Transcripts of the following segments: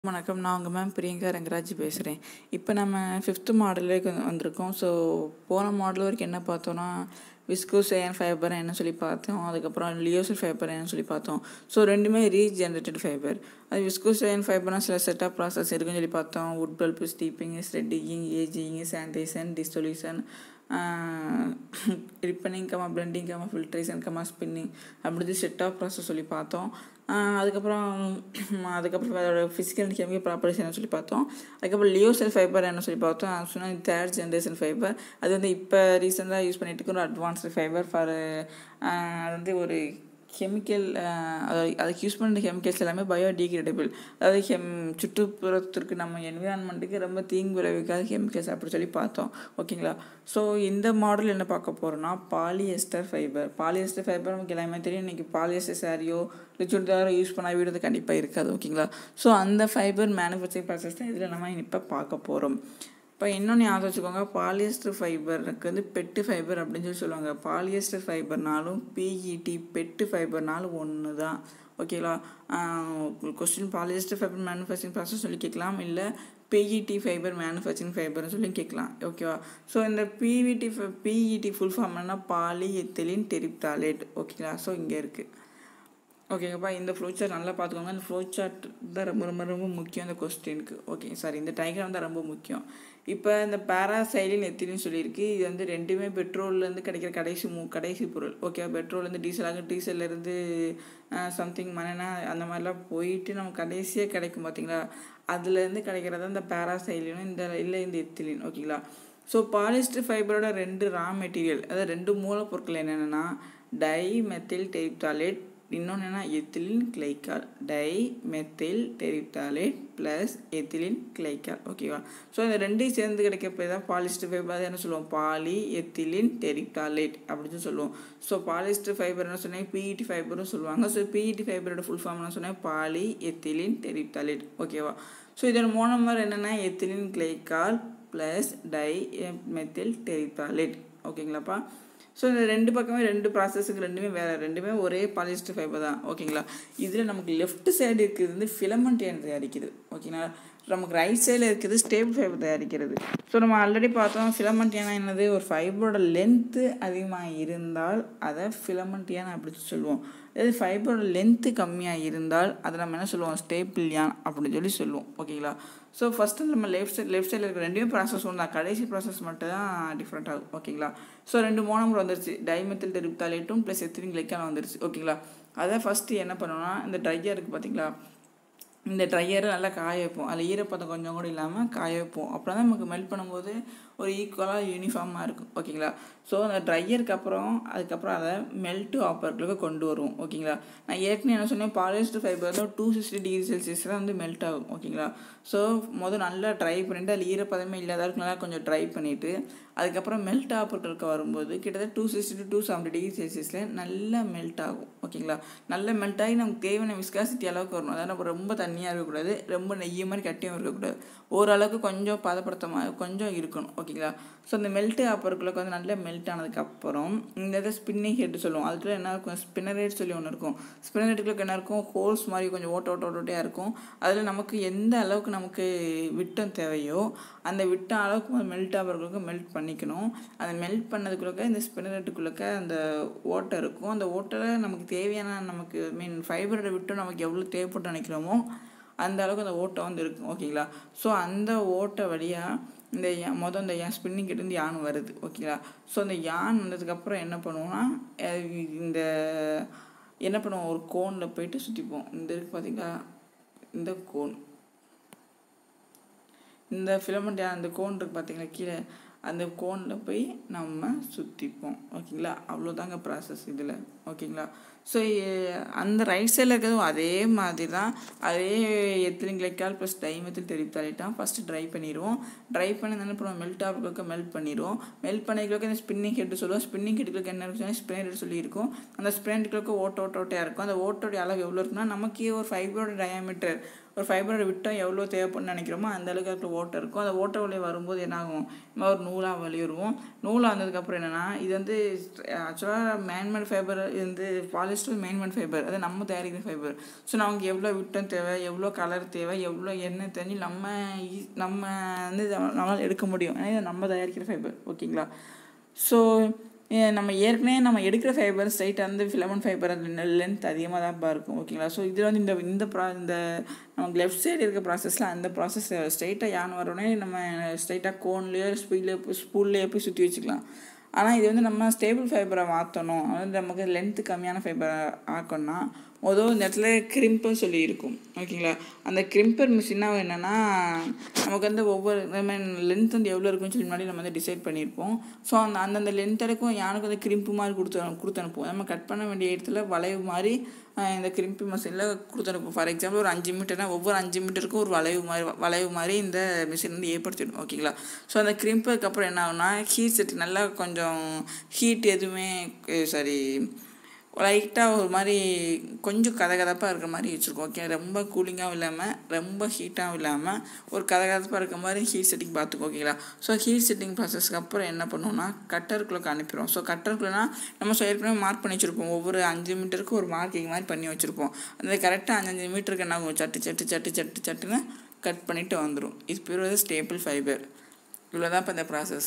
வணக்கம் நான் உங்கள் மேம் பிரியங்கா ரங்கராஜ் பேசுகிறேன் இப்போ நம்ம ஃபிஃப்த்து மாடலுக்கு வந்து வந்திருக்கோம் ஸோ போன மாடல் வரைக்கும் என்ன பார்த்தோன்னா விஸ்கோஸ் ஏன் ஃபைபர் என்ன சொல்லி பார்த்தோம் அதுக்கப்புறம் லியோசல் ஃபைபர் என்ன சொல்லி பார்த்தோம் ஸோ ரெண்டுமே ரீஜென்ரேட்டட் ஃபைபர் அது விஸ்கோஸ் ஏன் ஃபைபர்னால் சில செட்டப் ப்ராசஸ் இருக்குன்னு சொல்லி பார்த்தோம் wood pulp steeping shredding ageing sanitisation dissolution ripening comma blending comma filtration comma spinning அப்படி செட் ஆஃப் ப்ராசஸ் சொல்லி பார்த்தோம் அதுக்கப்புறம் அதுக்கப்புறம் அதோட ஃபிசிக்கல் அண்ட் கெமிக்கல் ப்ராப்பர்ட்டிஸ் என்ன சொல்லி பார்த்தோம் அதுக்கப்புறம் லியோசெல் ஃபைபர் என்ன சொல்லி பார்த்தோம் சொன்னால் தேர்ட் ஜென்ரேஷன் ஃபைபர் அது வந்து இப்போ ரீசெண்டாக யூஸ் பண்ணிட்டு இருக்க ஒரு அட்வான்ஸ்டு ஃபைபர் ஃபார் அது வந்து ஒரு கெமிக்கல் அதாவது அதுக்கு யூஸ் பண்ணுற கெமிக்கல்ஸ் எல்லாமே பயோடிகிரேடபிள் அதாவது கெம் சுற்றுப்புறத்திற்கு நம்ம என்விரான்மெண்ட்டுக்கு ரொம்ப தீங்கு விளைவிக்காத கெமிக்கல்ஸ் அப்படி சொல்லி பார்த்தோம் ஓகேங்களா ஸோ இந்த மாடல் என்ன பார்க்க போகிறோன்னா பாலியஸ்டர் ஃபைபர் பாலியஸ்டர் ஃபைபர் நமக்கு எல்லாமே தெரியும் இன்றைக்கி பாலியஸ்டர் சாரியோ இல்லை சுடிதாரோ யூஸ் பண்ண வீடு கண்டிப்பாக இருக்காது ஓகேங்களா ஸோ அந்த ஃபைபர் மேனுஃபேக்சரிங் ப்ராசஸ் தான் இதில் நம்ம இப்போ பார்க்க போகிறோம் இப்போ இன்னொன்று ஞாபகம் வச்சுக்கோங்க பாலியஸ்டர் ஃபைபருக்கு வந்து பெட்டு ஃபைபர் அப்படின்னு சொல்லி சொல்லுவாங்க பாலியஸ்டர் ஃபைபர்னாலும் பிஇடி பெட்டு ஃபைபர்னாலும் ஒன்று தான் ஓகேங்களா question polyester fibre manufacturing process சொல்லி கேட்கலாம் இல்லை பிஇடி ஃபைபர் மேனுஃபேக்சரிங் ஃபைபர்னு சொல்லி கேட்கலாம் ஓகேவா ஸோ இந்த பிவிடி பிஇடி ஃபுல் ஃபார்ம் என்ன பாலி எத்திலின் டெரிப்தாலேட் ஓகேங்களா ஸோ இங்கே இருக்குது ஓகேங்கப்பா இந்த ஃப்ளோ சார்ட் நல்லா பார்த்துக்கோங்க இந்த ஃப்ளோ சார்ட் தான் ரொம்ப ரொம்ப ரொம்ப முக்கியம் இந்த கொஸ்டினுக்கு ஓகே சாரி இந்த டயக்ராம் தான் ரொம்ப முக்கியம் இப்போ இந்த பேராசைலின் எத்திலின்னு சொல்லியிருக்கு இது வந்து ரெண்டுமே பெட்ரோல்லேருந்து கிடைக்கிற கடைசி மூ கடைசி பொருள் ஓகே பெட்ரோல்லேருந்து டீசல் ஆகும் டீசல்லேருந்து சம்திங் மனனா அந்த மாதிரிலாம் போயிட்டு நம்ம கடைசியாக கிடைக்கும் பார்த்தீங்களா அதுலேருந்து கிடைக்கிறது இந்த பேராசைலினும் இந்த இல்லை இந்த எத்திலின் ஓகேங்களா ஸோ பாலிஸ்டர் ஃபைபரோட ரெண்டு ரா மெட்டீரியல் அதாவது ரெண்டு மூலப்பொருட்கள் என்னென்னா டை மெத்தில் டெரிப்தாலேட் இன்னொன்று என்ன ethylene glycol di methyl terephthalate plus ethylene glycol ஓகேவா ஸோ இந்த ரெண்டையும் சேர்ந்து கிடைக்கப்போ தான் பாலிஸ்டர் ஃபைபர் அதை என்ன சொல்லுவோம் பாலி எத்திலின் டெரிப்தாலேட் அப்படின்னு சொல்லுவோம் ஸோ பாலிஸ்டர் ஃபைபர் என்ன சொன்னேன் பிஇடி ஃபைபரும் சொல்லுவாங்க ஸோ பிஇடி ஃபைபரோட ஃபுல் ஃபார்ம் என்ன சொன்னேன் பாலி எத்திலின் டெரிப்தாலேட் ஓகேவா ஸோ இதோட மோனமர் என்னென்னா ethylene glycol plus di methyl terephthalate ஓகேங்களாப்பா ஸோ இந்த ரெண்டு பக்கமே ரெண்டு ப்ராசஸுக்கு ரெண்டுமே வேறு ரெண்டுமே ஒரே பாலிஸ்டர் ஃபைபர் தான் ஓகேங்களா இதில் நமக்கு லெஃப்ட் சைடு இருக்கிறது வந்து ஃபிலமெண்ட் ஏன் தயாரிக்குது ஓகேங்களா நமக்கு ரைட் சைடில் இருக்கிறது ஸ்டேபிள் ஃபைபர் தயாரிக்கிறது ஸோ நம்ம ஆல்ரெடி பார்த்தோம் ஃபிலமெண்ட் ஏன்னா என்னது ஒரு ஃபைபரோட லென்த்து அதிகமாக இருந்தால் அதை ஃபிலமெண்ட் ஏன் அப்படி சொல்லுவோம் அதாவது ஃபைபரோட லென்த்து கம்மியாக இருந்தால் அதை நம்ம என்ன சொல்லுவோம் ஸ்டேபிள் யான் அப்படின்னு சொல்லி சொல்லுவோம் ஓகேங்களா ஸோ ஃபஸ்ட்டு நம்ம லெஃப்ட் சைட் லெஃப்ட் சைடில் இருக்கிற ரெண்டுமே ப்ராசஸ் ஒன்று தான் கடைசி ப்ராசஸ் மட்டும் தான் டிஃப்ரெண்ட் ஆகும் ஓகேங்களா ஸோ ரெண்டு மோனமர் வந்துருச்சு டைமெத்தில் டெரிப்தாலேட்டும் ப்ளஸ் எத்திரின் கிளைக்கான வந்துருச்சு ஓகேங்களா அதை ஃபஸ்ட்டு என்ன பண்ணணும்னா இந்த ட்ரையாக இருக்குது பார்த்தீங்களா இந்த ட்ரையரை நல்லா காய வைப்போம் அதில் ஈரப்பதம் கொஞ்சம் கூட இல்லாமல் காய வைப்போம் அப்புறம் தான் நமக்கு மெல்ட் பண்ணும்போது ஒரு ஈக்குவலாக யூனிஃபார்மாக இருக்கும் ஓகேங்களா ஸோ அந்த ட்ரையருக்கு அப்புறம் அதுக்கப்புறம் அதை மெல்ட்டு ஆப்பர்களுக்கு கொண்டு வருவோம் ஓகேங்களா நான் ஏற்கனவே என்ன சொன்னேன் பாலிஸ்டர் ஃபைபர் வந்து டூ சிக்ஸ்டி டிகிரி செல்சியஸ் தான் வந்து மெல்ட் ஆகும் ஓகேங்களா ஸோ முதல் நல்லா ட்ரை பண்ணிவிட்டு அதில் ஈரப்பதமே இல்லாத அளவுக்கு நல்லா கொஞ்சம் ட்ரை பண்ணிவிட்டு அதுக்கப்புறம் மெல்ட் ஆப்பர்களுக்கு வரும்போது கிட்டத்தட்ட two sixty to two seventy degree செல்சியஸில் நல்லா மெல்ட் ஆகும் ஓகேங்களா நல்லா மெல்ட் ஆகி நமக்கு தேவையான விஸ்காசிட்டி அளவுக்கு வரணும் அதாவது நம்ம ரொம்ப தண்ணியாக இருக்கக்கூடாது ரொம்ப நெய்ய மாதிரி கட்டியும் இருக்கக்கூடாது ஓரளவுக்கு கொஞ்சம் பதப்படுத்தமாக கொஞ்சம் இருக்கணும் ஓகேங்களா ஸோ அந்த மெல்ட்டு ஆப்பருக்குள்ளே வந்து நல்லா மெல்ட் ஆனதுக்கப்புறம் இந்த இதை ஸ்பின்னிங் ஹெட் சொல்லுவோம் அதுக்குள்ள என்ன இருக்கும் ஸ்பின்னரேட் சொல்லி ஒன்று இருக்கும் ஸ்பின்னரேட்டுக்குள்ள என்ன இருக்கும் ஹோல்ஸ் மாதிரி கொஞ்சம் ஓட்ட ஓட்ட ஓட்டையாக இருக்கும் அதில் நமக்கு எந்த அளவுக்கு நமக்கு விட்டம் தேவையோ அந்த விட்ட அளவுக்கு மெல்ட் ஆகிறதுக்கு மெல்ட் பண்ணிக்கணும் அந்த மெல்ட் பண்ணதுக்குள்ளக்க இந்த ஸ்பின்னரேட்டுக்குள்ளக்க அந்த ஓட்டை இருக்கும் அந்த ஓட்டையில் நமக்கு தேவையான நமக்கு மீன் ஃபைபரோட விட்டம் நமக்கு எவ்வளோ தேவைப்பட்டு நினைக்கிறோமோ அந்த அளவுக்கு அந்த ஓட்டை வந்து இருக்கும் ஓகேங்களா ஸோ அந்த ஓட்டை வழியாக இந்த மொதல் இந்த யான் ஸ்பின்னிங் கிட்டேருந்து யான் வருது ஓகேங்களா ஸோ அந்த யான் வந்ததுக்கப்புறம் என்ன பண்ணுவோம்னா இந்த என்ன பண்ணுவோம் ஒரு கோனில் போயிட்டு சுற்றிப்போம் இந்த இருக்குது பார்த்தீங்களா இந்த கோன் இந்த ஃபிலமெண்ட் அந்த கோன் இருக்குது பார்த்தீங்களா கீழே அந்த கோனில் போய் நம்ம சுற்றிப்போம் ஓகேங்களா அவ்வளோதாங்க ப்ராசஸ் இதில் ஓகேங்களா ஸோ அந்த ரைட் சைடில் இருக்கிறதும் அதே மாதிரி தான் அதே எத்திலின் கிளைக்கால் ப்ளஸ் டைமெத்தில் தெரிவித்தாலிட்டான் ஃபஸ்ட்டு ட்ரை பண்ணிடுவோம் ட்ரை பண்ணி என்ன பண்ணுவோம் மெல்ட் ஆகிறதுக்கு மெல்ட் பண்ணிடுவோம் மெல்ட் பண்ணிக்கிறதுக்கு இந்த ஸ்பின்னிங் ஹெட் சொல்லுவோம் ஸ்பின்னிங் ஹெட்டுக்கு என்ன இருக்கும் ஸ்பின் ஹெட் சொல்லியிருக்கும் அந்த ஸ்பின் ஹெட்டுக்கு ஓட்ட ஓட்ட ஓட்டையாக இருக்கும் அந்த ஓட்டோடைய அளவு எவ்வளோ இருக்குன்னா நமக்கே ஒரு ஃபைபரோட டயாமீட்டர் ஒரு ஃபைபரோட விட்டம் எவ்வளோ தேவைப்படுன்னு நினைக்கிறோமோ அந்த அளவுக்கு அதில் ஓட்டை இருக்கும் அந்த ஓட்டை வழியாக வரும்போது என்ன ஆகும் இந்த மாதிரி ஒரு நூலாக வெளியேறுவோம் நூலாக வந்ததுக்கப்புறம் என்னென்னா இது வந்து ஆக்சுவலாக மேன்மேட் ஃபைபர் இது வந்து பாலிஸ்டர் மேன்மேட் ஃபைபர் அது நம்ம தயாரிக்கிற ஃபைபர் ஸோ நமக்கு எவ்வளோ விட்டம் தேவை எவ்வளோ கலர் தேவை எவ்வளோ எண்ணெய் தெரிஞ்சு நம்ம ஈ- நம்ம வந்து இதை நம்மளால் எடுக்க முடியும் ஏன்னா இது நம்ம தயாரிக்கிற ஃபைபர் ஓகேங்களா ஸோ நம்ம ஏற்கனவே நம்ம எடுக்கிற ஃபைபர் ஸ்ட்ரைட்டாக வந்து ஃபிலமெண்ட் ஃபைபர் அந்த லென்த் அதிகமாக தான் இருக்கும் ஓகேங்களா ஸோ இது வந்து இந்த இந்த ப்ரா இந்த நமக்கு லெஃப்ட் சைடு இருக்க ப்ராசஸில் அந்த ப்ராசஸ் ஸ்ட்ரைட்டாக யான் வரவுடனே நம்ம ஸ்ட்ரைட்டாக கோன்லேயோ ஸ்பீட்லேயோ ஸ்பூல்லையோ போய் சுற்றி வச்சுக்கலாம் ஆனால் இது வந்து நம்ம ஸ்டேபிள் ஃபைபரை மாற்றணும் அதாவது நமக்கு லென்த்து கம்மியான ஃபைபரை ஆக்கணும்னா மொதல் இந்த இடத்துல கிரிம்பர் சொல்லி இருக்கும் ஓகேங்களா அந்த கிரிம்பர் மிஷினாக என்னென்னா நமக்கு வந்து ஒவ்வொரு நம்ம லென்த் வந்து எவ்வளோ இருக்குன்னு சொல்லி முன்னாடி நம்ம வந்து டிசைட் பண்ணியிருப்போம் ஸோ அந்த அந்தந்த லென்த் இருக்கும் யானுக்கு வந்து கிரிம்பு மாதிரி கொடுத்து கொடுத்து அனுப்புவோம் நம்ம கட் பண்ண வேண்டிய இடத்துல வளைவு மாதிரி ஆஹ், இந்த கிரிம்பி மிஷினில் கொடுத்து அனுப்புவோம் ஃபார் எக்ஸாம்பிள் ஒரு அஞ்சு மீட்டர்னா ஒவ்வொரு அஞ்சு மீட்டருக்கும் ஒரு வளைவு மாதிரி வளைவு மாதிரி இந்த மிஷின் வந்து ஏற்படுத்திடும் ஓகேங்களா ஸோ அந்த கிரிம்பருக்கு அப்புறம் என்ன ஆகும்னா ஹீட் செட் நல்லா கொஞ்சம் ஹீட் எதுவுமே சாரி லைட்டாக ஒரு மாதிரி கொஞ்சம் கதகதப்பாக இருக்கிற மாதிரி வச்சுருக்கோம் ஓகே ரொம்ப கூலிங்காகவும் இல்லாமல் ரொம்ப ஹீட்டாகவும் இல்லாமல் ஒரு கதகதப்பாக இருக்க மாதிரி ஹீட் செட்டிங் பார்த்துக்கோ ஓகேங்களா ஸோ ஹீட் செட்டிங் ப்ராசஸ்க்கு அப்புறம் என்ன பண்ணுவோம்னா கட்டருக்குள்ளே அனுப்பிடுவோம் ஸோ கட்டருக்குள்ளனா நம்ம ஸோ ஏற்கனவே மார்க் பண்ணி வச்சுருப்போம் ஒவ்வொரு அஞ்சு மீட்டருக்கு ஒரு மார்க்கிங் மாதிரி பண்ணி வச்சுருப்போம் அந்த கரெக்டாக அஞ்சஞ்சு மீட்டருக்கு என்ன ஆகும் சட்டு சட்டு சட்டு சட்டு சட்டுன்னு கட் பண்ணிவிட்டு வந்துடும் இது பேர் வந்து ஸ்டேபிள் ஃபைபர் இவ்வளோ தான் இப்போ இந்த ப்ராசஸ்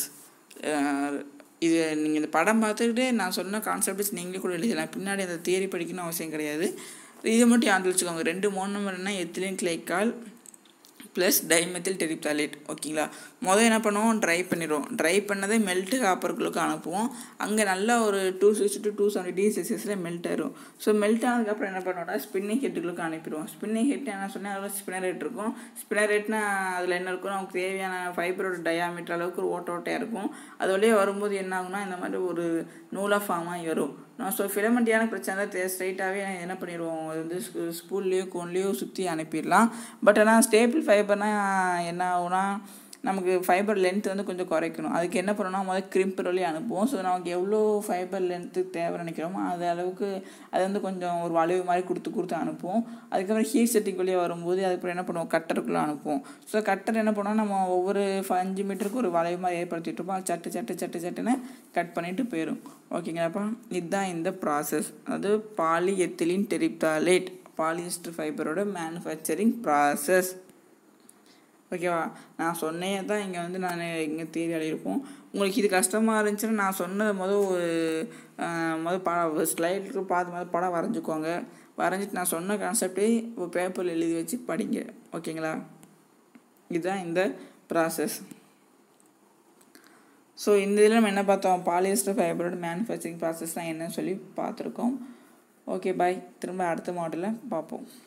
இது நீங்கள் இந்த படம் பார்த்துக்கிட்டு நான் சொன்ன கான்செப்ட்ஸ் நீங்களே கூட எழுதலாம் பின்னாடி அந்த தியரி படிக்கணும் அவசியம் கிடையாது இதை மட்டும் ஞாபகம் வச்சுக்கோங்க ரெண்டு மூணு நம்பர்னா ethylene glycol plus dimethyl terephthalate ஓகேங்களா முதல் என்ன பண்ணுவோம் ட்ரை பண்ணிடுவோம் ட்ரை பண்ணதை மெல்ட்டு காப்பருக்குள்ளுக்கு அனுப்புவோம் அங்கே நல்லா ஒரு two sixty to two seventy degree செல்சியஸில் மெல்ட் ஆயிரும் ஸோ மெல்ட் ஆனதுக்கப்புறம் என்ன பண்ணுவோம்னா ஸ்பின்னிங் ஹெட்டுகளுக்கு அனுப்பிடுவோம் ஸ்பின்னிங் ஹெட் என்ன சொன்னால் அதில் ஸ்பின்னர் ரேட் இருக்கும் ஸ்பின்னர் ரேட்னா அதில் என்ன இருக்கும் நமக்கு தேவையான ஃபைபரோட டயாமீட்டர் அளவுக்கு ஒரு ஓட்ட ஓட்டையாக இருக்கும் அது வழியே வரும்போது என்ன ஆகும்னா இந்த மாதிரி ஒரு நூலாக ஃபார்ம் ஆகி வரும் நான் ஸோ ஃபிலமெண்டியான பிரச்சனை தே ஸ்ட்ரைட்டாகவே என்ன பண்ணிடுவோம் அது வந்து ஸ்பூல்லையோ கோன்லேயோ சுற்றி அனுப்பிடலாம் பட் ஆனால் ஸ்டேபிள் ஃபைபர்னால் என்ன ஆகும்னா நமக்கு ஃபைபர் லென்த் வந்து கொஞ்சம் குறைக்கணும் அதுக்கு என்ன பண்ணணும்னா முதல்ல கிரிம்பர் வழி அனுப்புவோம் ஸோ நமக்கு எவ்வளோ ஃபைபர் லென்த்து தேவை நினைக்கிறோமோ அது அளவுக்கு அது வந்து கொஞ்சம் ஒரு வளைவு மாதிரி கொடுத்து கொடுத்து அனுப்புவோம் அதுக்கப்புறம் ஹீட் செட்டிங் வழியாக வரும்போது அதுக்கப்புறம் என்ன பண்ணுவோம் கட்டருக்குள்ளே அனுப்புவோம் ஸோ கட்டர் என்ன பண்ணுவோம் நம்ம ஒவ்வொரு ஃப- அஞ்சு மீட்டருக்கு ஒரு வளைவு மாதிரி ஏற்படுத்திட்டு இருப்போம் அது சட்டு சட்டு சட்டு சட்டுன்னு கட் பண்ணிட்டு போயிடும் ஓகேங்களாப்பா இதுதான் இந்த ப்ராசஸ் அது பாலி எத்திலின் டெரிப்தாலேட் பாலிஸ்டர் ஃபைபரோட மேனுஃபேக்சரிங் ப்ராசஸ் ஓகேவா நான் சொன்னே தான் இங்கே வந்து நான் இங்கே தேடி எழுதியிருப்போம் உங்களுக்கு இது கஷ்டமாக இருந்துச்சுன்னா நான் சொன்னது மொதல் ஒரு ஆஹ், மொதல் படம் ஸ்லைடுக்கு பார்த்து மொதல் படம் வரைஞ்சிக்கோங்க வரைஞ்சிட்டு நான் சொன்ன கான்செப்டே ஒரு பேப்பரில் எழுதி வச்சு படிங்க ஓகேங்களா இதுதான் இந்த ப்ராசஸ் ஸோ இந்த இதில் நம்ம என்ன பார்த்தோம் பாலிஸ்டர் ஃபைபரோட மேனுஃபேக்சரிங் ப்ராசஸ்லாம் என்னன்னு சொல்லி பார்த்துருக்கோம் ஓகே பாய் திரும்ப அடுத்த மாடலில் பார்ப்போம்